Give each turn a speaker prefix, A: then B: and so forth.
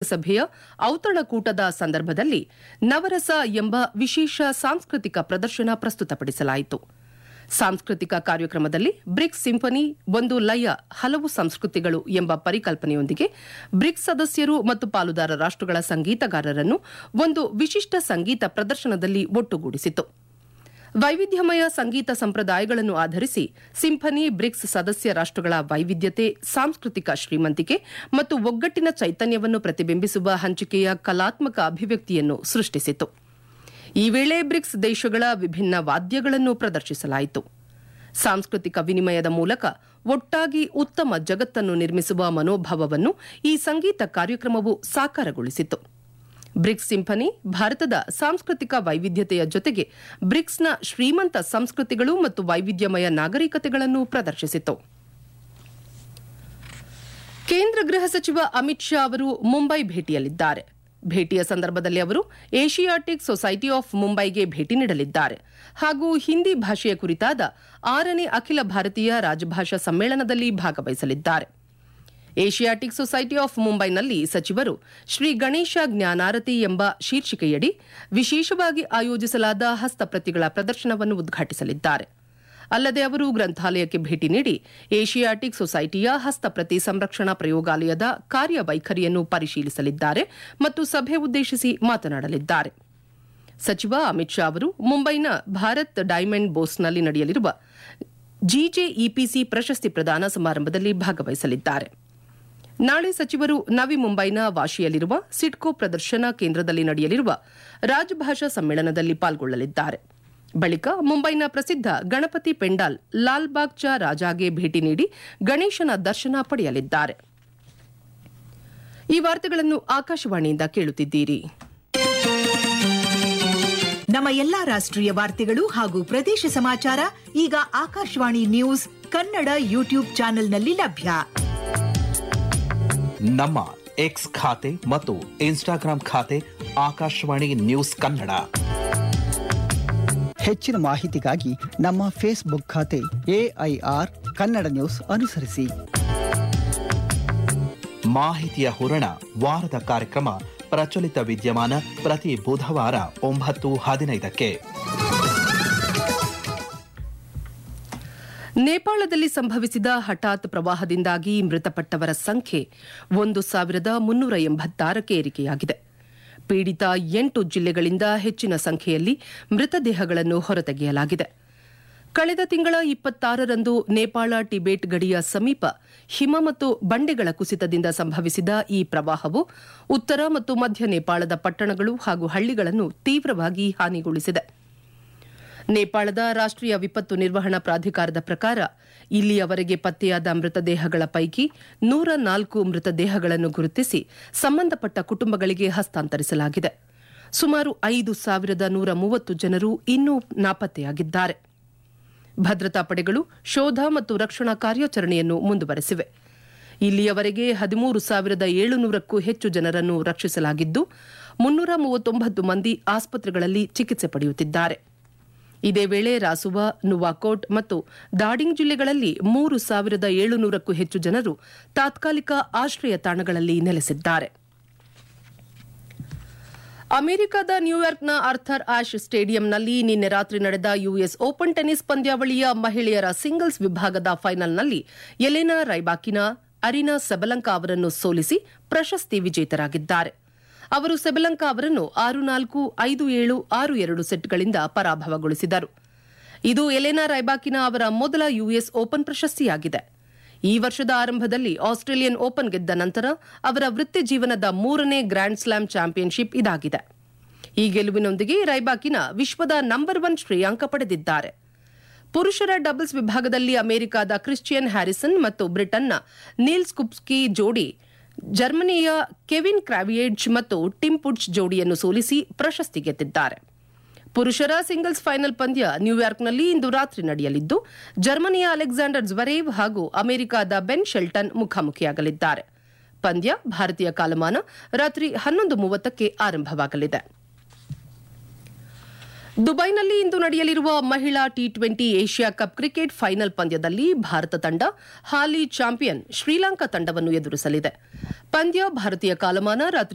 A: ಶೃಂಗಸಭೆಯ ಔತಣಕೂಟದ ಸಂದರ್ಭದಲ್ಲಿ ನವರಸ ಎಂಬ ವಿಶೇಷ ಸಾಂಸ್ಕೃತಿಕ ಪ್ರದರ್ಶನ ಪ್ರಸ್ತುತಪಡಿಸಲಾಯಿತು ಸಾಂಸ್ಕೃತಿಕ ಕಾರ್ಯಕ್ರಮದಲ್ಲಿ ಬ್ರಿಕ್ಸ್ ಸಿಂಫನಿ ಒಂದು ಲಯ ಹಲವು ಸಂಸ್ಕೃತಿಗಳು ಎಂಬ ಪರಿಕಲ್ಪನೆಯೊಂದಿಗೆ ಬ್ರಿಕ್ಸ್ ಸದಸ್ಯರು ಮತ್ತು ಪಾಲುದಾರ ರಾಷ್ಟಗಳ ಸಂಗೀತಗಾರರನ್ನು ಒಂದು ವಿಶಿಷ್ಟ ಸಂಗೀತ ಪ್ರದರ್ಶನದಲ್ಲಿ ಒಟ್ಟುಗೂಡಿಸಿತು ವೈವಿಧ್ಯಮಯ ಸಂಗೀತ ಸಂಪ್ರದಾಯಗಳನ್ನು ಆಧರಿಸಿ ಸಿಂಫನಿ ಬ್ರಿಕ್ಸ್ ಸದಸ್ಯ ರಾಷ್ಟಗಳ ವೈವಿಧ್ಯತೆ ಸಾಂಸ್ಕೃತಿಕ ಶ್ರೀಮಂತಿಕೆ ಮತ್ತು ಒಗ್ಗಟ್ಟಿನ ಚೈತನ್ಯವನ್ನು ಪ್ರತಿಬಿಂಬಿಸುವ ಹಂಚಿಕೆಯ ಕಲಾತ್ಮಕ ಅಭಿವ್ಯಕ್ತಿಯನ್ನು ಸೃಷ್ಟಿಸಿತು ಈ ವೇಳೆ ಬ್ರಿಕ್ಸ್ ದೇಶಗಳ ವಿಭಿನ್ನ ವಾದ್ಯಗಳನ್ನು ಪ್ರದರ್ಶಿಸಲಾಯಿತು ಸಾಂಸ್ಕೃತಿಕ ವಿನಿಮಯದ ಮೂಲಕ ಒಟ್ಟಾಗಿ ಉತ್ತಮ ಜಗತ್ತನ್ನು ನಿರ್ಮಿಸುವ ಮನೋಭಾವವನ್ನು ಈ ಸಂಗೀತ ಕಾರ್ಯಕ್ರಮವು ಸಾಕಾರಗೊಳಿಸಿತು ಬ್ರಿಕ್ಸ್ ಸಿಂಫನಿ ಭಾರತದ ಸಾಂಸ್ಕೃತಿಕ ವೈವಿಧ್ಯತೆಯ ಜೊತೆಗೆ ಬ್ರಿಕ್ಸ್ನ ಶ್ರೀಮಂತ ಸಂಸ್ಕೃತಿಗಳು ಮತ್ತು ವೈವಿಧ್ಯಮಯ ನಾಗರಿಕತೆಗಳನ್ನು ಪ್ರದರ್ಶಿಸಿತು ಕೇಂದ್ರ ಗೃಹ ಸಚಿವ ಅಮಿತ್ ಶಾ ಅವರು ಮುಂಬೈ ಭೇಟಿಯಲ್ಲಿದ್ದಾರೆ ಭೇಟಿಯ ಸಂದರ್ಭದಲ್ಲಿ ಅವರು ಏಷಿಯಾಟಿಕ್ ಸೊಸೈಟಿ ಆಫ್ ಮುಂಬೈಗೆ ಭೇಟಿ ನೀಡಲಿದ್ದಾರೆ ಹಾಗೂ ಹಿಂದಿ ಭಾಷೆಯ ಕುರಿತಾದ ಆರನೇ ಅಖಿಲ ಭಾರತೀಯ ರಾಜಭಾಷಾ ಸಮ್ಮೇಳನದಲ್ಲಿ ಭಾಗವಹಿಸಲಿದ್ದಾರೆ ಏಷಿಯಾಟಿಕ್ ಸೊಸೈಟಿ ಆಫ್ ಮುಂಬೈನಲ್ಲಿ ಸಚಿವರು ಶ್ರೀ ಗಣೇಶ ಜ್ಞಾನಾರತಿ ಎಂಬ ಶೀರ್ಷಿಕೆಯಡಿ ವಿಶೇಷವಾಗಿ ಆಯೋಜಿಸಲಾದ ಹಸ್ತಪ್ರತಿಗಳ ಪ್ರದರ್ಶನವನ್ನು ಉದ್ಘಾಟಿಸಲಿದ್ದಾರೆ ಅಲ್ಲದೆ ಅವರು ಗ್ರಂಥಾಲಯಕ್ಕೆ ಭೇಟಿ ನೀಡಿ ಏಷಿಯಾಟಿಕ್ ಸೊಸೈಟಿಯ ಹಸ್ತಪ್ರತಿ ಸಂರಕ್ಷಣಾ ಪ್ರಯೋಗಾಲಯದ ಕಾರ್ಯವೈಖರಿಯನ್ನು ಪರಿಶೀಲಿಸಲಿದ್ದಾರೆ ಮತ್ತು ಸಭೆ ಉದ್ದೇಶಿಸಿ ಮಾತನಾಡಲಿದ್ದಾರೆ ಸಚಿವ ಅಮಿತ್ ಶಾ ಅವರು ಮುಂಬೈನ ಭಾರತ್ ಡೈಮಂಡ್ ಬೋಸ್ನಲ್ಲಿ ನಡೆಯಲಿರುವ ಜಿಜೆಇಪಿಸಿ ಪ್ರಶಸ್ತಿ ಪ್ರದಾನ ಸಮಾರಂಭದಲ್ಲಿ ಭಾಗವಹಿಸಲಿದ್ದಾರೆ ನಾಳೆ ಸಚಿವರು ನವಿ ಮುಂಬೈನ ವಾಶಿಯಲ್ಲಿರುವ ಸಿಡ್ಕೋ ಪ್ರದರ್ಶನ ಕೇಂದ್ರದಲ್ಲಿ ನಡೆಯಲಿರುವ ರಾಜಭಾಷಾ ಸಮ್ಮೇಳನದಲ್ಲಿ ಪಾಲ್ಗೊಳ್ಳಲಿದ್ದಾರೆ ಬಳಿಕ ಮುಂಬೈನ ಪ್ರಸಿದ್ಧ ಗಣಪತಿ ಪೆಂಡಾಲ್ ಲಾಲ್ಬಾಗ್ ಚಾ ರಾಜಾಗೆ ಭೇಟಿ ನೀಡಿ ಗಣೇಶನ ದರ್ಶನ ಪಡೆಯಲಿದ್ದಾರೆ ಈ ವಾರ್ತೆಗಳನ್ನು ಆಕಾಶವಾಣಿಯಿಂದ ಕೇಳುತ್ತಿದ್ದೀರಿ
B: ನಮ್ಮ ಎಲ್ಲಾ ರಾಷ್ಟ್ರೀಯ ವಾರ್ತೆಗಳು ಹಾಗೂ ಪ್ರದೇಶ ಸಮಾಚಾರ ಈಗ ಆಕಾಶವಾಣಿ ನ್ಯೂಸ್ ಕನ್ನಡ ಯೂಟ್ಯೂಬ್ ಚಾನೆಲ್ನಲ್ಲಿ ಲಭ್ಯ
C: ನಮ್ಮ ಎಕ್ಸ್ ಖಾತೆ ಮತ್ತು ಇನ್ಸ್ಟಾಗ್ರಾಂ ಖಾತೆ ಆಕಾಶವಾಣಿ ನ್ಯೂಸ್ ಕನ್ನಡ
D: ಹೆಚ್ಚಿನ ಮಾಹಿತಿಗಾಗಿ ನಮ್ಮ ಫೇಸ್ಬುಕ್ ಖಾತೆ ಎಐಆರ್ ಕನ್ನಡ ನ್ಯೂಸ್ ಅನುಸರಿಸಿ
C: ಮಾಹಿತಿಯ ಹೂರಣ ವಾರದ ಕಾರ್ಯಕ್ರಮ ಪ್ರಚಲಿತ ವಿದ್ಯಮಾನ ಪ್ರತಿ ಬುಧವಾರ ಒಂಬತ್ತು ಹದಿನೈದಕ್ಕೆ
A: ನೇಪಾಳದಲ್ಲಿ ಸಂಭವಿಸಿದ ಹಠಾತ್ ಪ್ರವಾಹದಿಂದಾಗಿ ಮೃತಪಟ್ಟವರ ಸಂಖ್ಯೆ ಒಂದು ಸಾವಿರದ ಮುನ್ನೂರ ಎಂಬತ್ತಾರಕ್ಕೆ ಏರಿಕೆಯಾಗಿದೆ ಪೀಡಿತ ಎಂಟು ಜಿಲ್ಲೆಗಳಿಂದ ಹೆಚ್ಚಿನ ಸಂಖ್ಯೆಯಲ್ಲಿ ಮೃತದೇಹಗಳನ್ನು ಹೊರತೆಗೆಯಲಾಗಿದೆ ಕಳೆದ ತಿಂಗಳ ಇಪ್ಪತ್ತಾರರಂದು ನೇಪಾಳ ಟಿಬೇಟ್ ಗಡಿಯ ಸಮೀಪ ಹಿಮ ಮತ್ತು ಬಂಡೆಗಳ ಕುಸಿತದಿಂದ ಸಂಭವಿಸಿದ ಈ ಪ್ರವಾಹವು ಉತ್ತರ ಮತ್ತು ಮಧ್ಯ ನೇಪಾಳದ ಪಟ್ಟಣಗಳು ಹಾಗೂ ಹಳ್ಳಿಗಳನ್ನು ತೀವ್ರವಾಗಿ ಹಾನಿಗೊಳಿಸಿದೆ ನೇಪಾಳದ ರಾಷ್ಟೀಯ ವಿಪತ್ತು ನಿರ್ವಹಣಾ ಪ್ರಾಧಿಕಾರದ ಪ್ರಕಾರ ಇಲ್ಲಿಯವರೆಗೆ ಪತ್ತೆಯಾದ ಮೃತದೇಹಗಳ ಪೈಕಿ ನೂರ ನಾಲ್ಕು ಮೃತದೇಹಗಳನ್ನು ಗುರುತಿಸಿ ಸಂಬಂಧಪಟ್ಟ ಕುಟುಂಬಗಳಿಗೆ ಹಸ್ತಾಂತರಿಸಲಾಗಿದೆ ಸುಮಾರು ಐದು ಸಾವಿರದ ನೂರ ಮೂವತ್ತು ಜನರು ಇನ್ನೂ ನಾಪತ್ತೆಯಾಗಿದ್ದಾರೆ ಭದ್ರತಾ ಪಡೆಗಳು ಶೋಧ ಮತ್ತು ರಕ್ಷಣಾ ಕಾರ್ಯಾಚರಣೆಯನ್ನು ಮುಂದುವರೆಸಿವೆ ಇಲ್ಲಿಯವರೆಗೆ ಹದಿಮೂರು ಸಾವಿರದ ಏಳುನೂರಕ್ಕೂ ಹೆಚ್ಚು ಜನರನ್ನು ರಕ್ಷಿಸಲಾಗಿದ್ದು ಮುನ್ನೂರ ಮೂವತ್ತೊಂಬತ್ತು ಮಂದಿ ಆಸ್ಪತ್ರೆಗಳಲ್ಲಿ ಚಿಕಿತ್ಸೆ ಪಡೆಯುತ್ತಿದ್ದಾರೆ ಇದೇ ವೇಳೆ ರಾಸುವಾ ನುವಾಕೋಟ್ ಮತ್ತು ದಾಡಿಂಗ್ ಜಿಲ್ಲೆಗಳಲ್ಲಿ ಮೂರು ಸಾವಿರದ ಏಳುನೂರಕ್ಕೂ ಹೆಚ್ಚು ಜನರು ತಾತ್ಕಾಲಿಕ ಆಶ್ರಯ ತಾಣಗಳಲ್ಲಿ ನೆಲೆಸಿದ್ದಾರೆ ಅಮೆರಿಕದ ನ್ಯೂಯಾರ್ಕ್ನ ಆರ್ಥರ್ ಆಶ್ ಸ್ಟೇಡಿಯಂನಲ್ಲಿ ನಿನ್ನೆ ರಾತ್ರಿ ನಡೆದ ಯುಎಸ್ ಓಪನ್ ಟೆನಿಸ್ ಪಂದ್ಯಾವಳಿಯ ಮಹಿಳೆಯರ ಸಿಂಗಲ್ಸ್ ವಿಭಾಗದ ಫೈನಲ್ನಲ್ಲಿ ಎಲೆನಾ ರೈಬಾಕಿನಾ ಅರಿನಾ ಸೆಬಲಂಕಾ ಅವರನ್ನು ಸೋಲಿಸಿ ಪ್ರಶಸ್ತಿ ವಿಜೇತರಾಗಿದ್ದಾರೆ ಅವರು ಸೆಬಲಂಕಾ ಅವರನ್ನು ಆರು ನಾಲ್ಕು ಐದು ಏಳು ಆರು ಎರಡು ಸೆಟ್ಗಳಿಂದ ಪರಾಭವಗೊಳಿಸಿದರು ಇದು ಎಲೆನಾ ರೈಬಾಕಿನಾ ಅವರ ಮೊದಲ ಯುಎಸ್ ಓಪನ್ ಪ್ರಶಸ್ತಿಯಾಗಿದೆ ಈ ವರ್ಷದ ಆರಂಭದಲ್ಲಿ ಆಸ್ಟ್ರೇಲಿಯನ್ ಓಪನ್ ಗೆದ್ದ ನಂತರ ಅವರ ವೃತ್ತಿ ಜೀವನದ ಮೂರನೇ ಗ್ರ್ಯಾಂಡ್ ಸ್ಲಾಮ್ ಚಾಂಪಿಯನ್ಶಿಪ್ ಇದಾಗಿದೆ ಈ ಗೆಲುವಿನೊಂದಿಗೆ ರೈಬಾಕಿನ ವಿಶ್ವದ ನಂಬರ್ ಒನ್ ಶ್ರೇಯಾಂಕ ಪಡೆದಿದ್ದಾರೆ ಪುರುಷರ ಡಬಲ್ಸ್ ವಿಭಾಗದಲ್ಲಿ ಅಮೆರಿಕದ ಕ್ರಿಶ್ಚಿಯನ್ ಹ್ಯಾರಿಸನ್ ಮತ್ತು ಬ್ರಿಟನ್ನ ನೀಲ್ಸ್ ಕುಪ್ಸ್ಕಿ ಜೋಡಿ ಜರ್ಮನಿಯ ಕೆವಿನ್ ಕ್ರಾವಿಯೇಡ್ಜ್ ಮತ್ತು ಟಿಮ್ ಪುಡ್ಜ್ ಜೋಡಿಯನ್ನು ಸೋಲಿಸಿ ಪ್ರಶಸ್ತಿ ಗೆದ್ದಿದ್ದಾರೆ ಪುರುಷರ ಸಿಂಗಲ್ಸ್ ಫೈನಲ್ ಪಂದ್ಯ ನ್ಯೂಯಾರ್ಕ್ನಲ್ಲಿ ಇಂದು ರಾತ್ರಿ ನಡೆಯಲಿದ್ದು ಜರ್ಮನಿಯ ಅಲೆಕ್ಸಾಂಡರ್ ಜ್ವರೇವ್ ಹಾಗೂ ಅಮೆರಿಕದ ಬೆನ್ ಶೆಲ್ಟನ್ ಮುಖಾಮುಖಿಯಾಗಲಿದ್ದಾರೆ ಪಂದ್ಯ ಭಾರತೀಯ ಕಾಲಮಾನ ರಾತ್ರಿ ಹನ್ನೊಂದು ಮೂವತ್ತಕ್ಕೆ ಆರಂಭವಾಗಲಿದೆ ದುಬೈನಲ್ಲಿ ಇಂದು ನಡೆಯಲಿರುವ ಮಹಿಳಾ T twenty Asia Cup cricket final ಪಂದ್ಯದಲ್ಲಿ ಭಾರತ ತಂಡ ಹಾಲಿ ಚಾಂಪಿಯನ್ ಶ್ರೀಲಂಕಾ ತಂಡವನ್ನು ಎದುರಿಸಲಿದೆ ಪಂದ್ಯ ಭಾರತೀಯ ಕಾಲಮಾನ ರಾತ್ರಿ